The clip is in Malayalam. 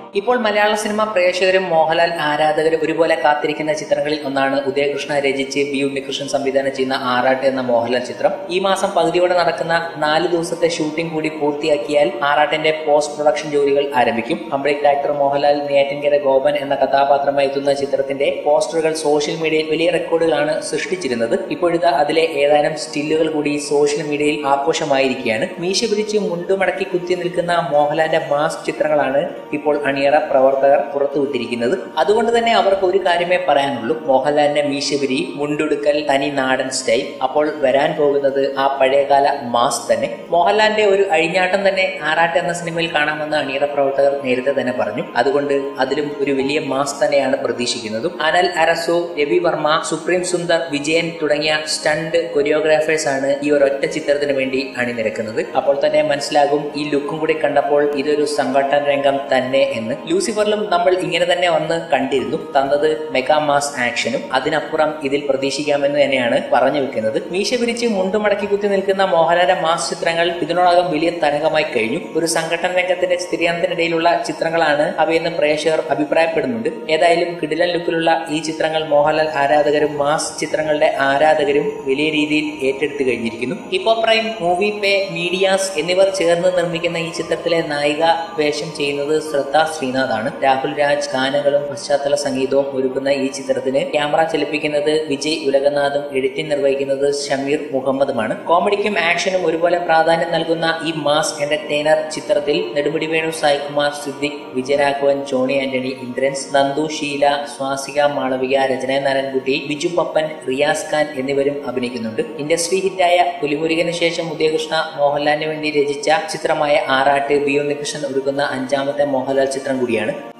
ഇപ്പോൾ മലയാള സിനിമ പ്രേക്ഷകരും മോഹൻലാൽ ആരാധകരും ഒരുപോലെ കാത്തിരിക്കുന്ന ചിത്രങ്ങളിൽ ഒന്നാണ് ഉദയകൃഷ്ണ രചിച്ച് ബി ഉണ്ണികൃഷ്ണൻ സംവിധാനം ചെയ്യുന്ന ആറാട്ട് എന്ന മോഹൻലാൽ ചിത്രം ഈ മാസം പകുതിയോടെ നടക്കുന്ന നാല് ദിവസത്തെ ഷൂട്ടിംഗ് കൂടി പൂർത്തിയാക്കിയാൽ ആറാട്ടിന്റെ പോസ്റ്റ് പ്രൊഡക്ഷൻ ജോലികൾ ആരംഭിക്കും കംപ്ലീറ്റ് ആക്ടർ മോഹൻലാൽ നെയ്യാറ്റിൻകര ഗോപൻ എന്ന കഥാപാത്രമായി എത്തുന്ന ചിത്രത്തിന്റെ പോസ്റ്ററുകൾ സോഷ്യൽ മീഡിയയിൽ വലിയ റെക്കോർഡുകളാണ് സൃഷ്ടിച്ചിരുന്നത് ഇപ്പോഴത്തെ അതിലെ ഏതാനും സ്റ്റില്ലുകൾ കൂടി സോഷ്യൽ മീഡിയയിൽ ആഘോഷമായിരിക്കുകയാണ് മീശ പിരിച്ച് മുണ്ടുമടക്കി കുത്തി നിൽക്കുന്ന മോഹൻലാലിന്റെ മാസ് ചിത്രങ്ങളാണ് ഇപ്പോൾ അണിയറ പ്രവർത്തകർ പുറത്തുവിട്ടിരിക്കുന്നത് അതുകൊണ്ട് തന്നെ അവർക്ക് ഒരു കാര്യമേ പറയാനുള്ളൂ മോഹൻലാലിന്റെ മീശപിരി മുണ്ടുടുക്കൽ തനി നാടൻ സ്റ്റൈൽ അപ്പോൾ വരാൻ പോകുന്നത് ആ പഴയകാല മാസ് തന്നെ മോഹൻലാലിന്റെ ഒരു അഴിഞ്ഞാട്ടം തന്നെ ആറാട്ട് എന്ന സിനിമയിൽ കാണാമെന്ന് അണിയറ പ്രവർത്തകർ നേരത്തെ തന്നെ പറഞ്ഞു അതുകൊണ്ട് അതിലും ഒരു വലിയ മാസ് തന്നെയാണ് പ്രതീക്ഷിക്കുന്നതും അനൽ അരസു രവി വർമ്മ സുപ്രീം സുന്ദർ വിജയൻ തുടങ്ങിയ സ്റ്റണ്ട് കൊറിയോഗ്രാഫേഴ്സ് ആണ് ഈ ഒരൊറ്റ ചിത്രത്തിന് വേണ്ടി അണിനിരക്കുന്നത് അപ്പോൾ തന്നെ മനസ്സിലാകും ഈ ലുക്കും കൂടി കണ്ടപ്പോൾ ഇതൊരു സംഘട്ടന രംഗം തന്നെ എന്ന് ലൂസിഫറിലും നമ്മൾ ഇങ്ങനെ തന്നെ വന്ന് കണ്ടിരുന്നു തന്നത് മെഗാ മാസ് ആക്ഷനും അതിനപ്പുറം ഇതിൽ പ്രതീക്ഷിക്കാമെന്ന് തന്നെയാണ് പറഞ്ഞു വെക്കുന്നത് മീശ പിരിച്ച് മുണ്ടുമടക്കി കുത്തി നിൽക്കുന്ന മോഹൻലാലിന്റെ മാസ് ചിത്രങ്ങൾ ഇതിനോടകം വലിയ തരംഗമായി കഴിഞ്ഞു ഒരു സംഘടന രംഗത്തിന്റെ സ്ഥിരീകരണത്തിനിടയിലുള്ള ചിത്രങ്ങളാണ് അവയെന്ന് പ്രേക്ഷകർ അഭിപ്രായപ്പെടുന്നുണ്ട് ഏതായാലും കിടിലൻ ലുക്കിലുള്ള ഈ ചിത്രങ്ങൾ മോഹൻലാൽ ആരാധകരും മാസ് ചിത്രങ്ങളുടെ ആരാധകരും വലിയ രീതിയിൽ ഏറ്റെടുത്തു കഴിഞ്ഞിരിക്കുന്നു Hippo Prime Movie Pay Medias എന്നിവർ ചേർന്ന് നിർമ്മിക്കുന്ന ഈ ചിത്രത്തിലെ നായിക വേഷം ചെയ്യുന്നത് ശ്രദ്ധ ശ്രീനാഥാണ് രാഹുൽ രാജ് ഗാനങ്ങളും പശ്ചാത്തല സംഗീതവും ഒരുക്കുന്ന ഈ ചിത്രത്തിന് ക്യാമറ ചലിപ്പിക്കുന്നത് വിജയ് ഉലകനാഥും എഡിറ്റിംഗ് നിർവഹിക്കുന്നത് ഷമീർ മുഹമ്മദുമാണ് കോമഡിക്കും ആക്ഷനും ഒരുപോലെ പ്രാധാന്യം നൽകുന്ന ഈ മാസ് എന്റർടൈനർ ചിത്രത്തിൽ നെടുമുടി വേണു സായികുമാർ സിദ്ദിഖ് വിജയരാഘവൻ ജോണി ആന്റണി ഇന്ദ്രൻസ് നന്ദു ഷീല സ്വാസിക മാളവിക രചന നാരായൺകുട്ടി ബിജു പപ്പൻ റിയാസ് ഖാൻ എന്നിവരും അഭിനയിക്കുന്നുണ്ട് ഇൻഡസ്ട്രി ഹിറ്റായ പുലിമുരുകന് ശേഷം ഉദയകൃഷ്ണ മോഹൻലാലിന് വേണ്ടി രചിച്ച ചിത്രമായ ആറാട്ട് ബി ഉണ്ണികൃഷ്ണൻ ഒരുക്കുന്ന അഞ്ചാമത്തെ മോഹൻലാൽ ചിത്രം കൂടിയാണ്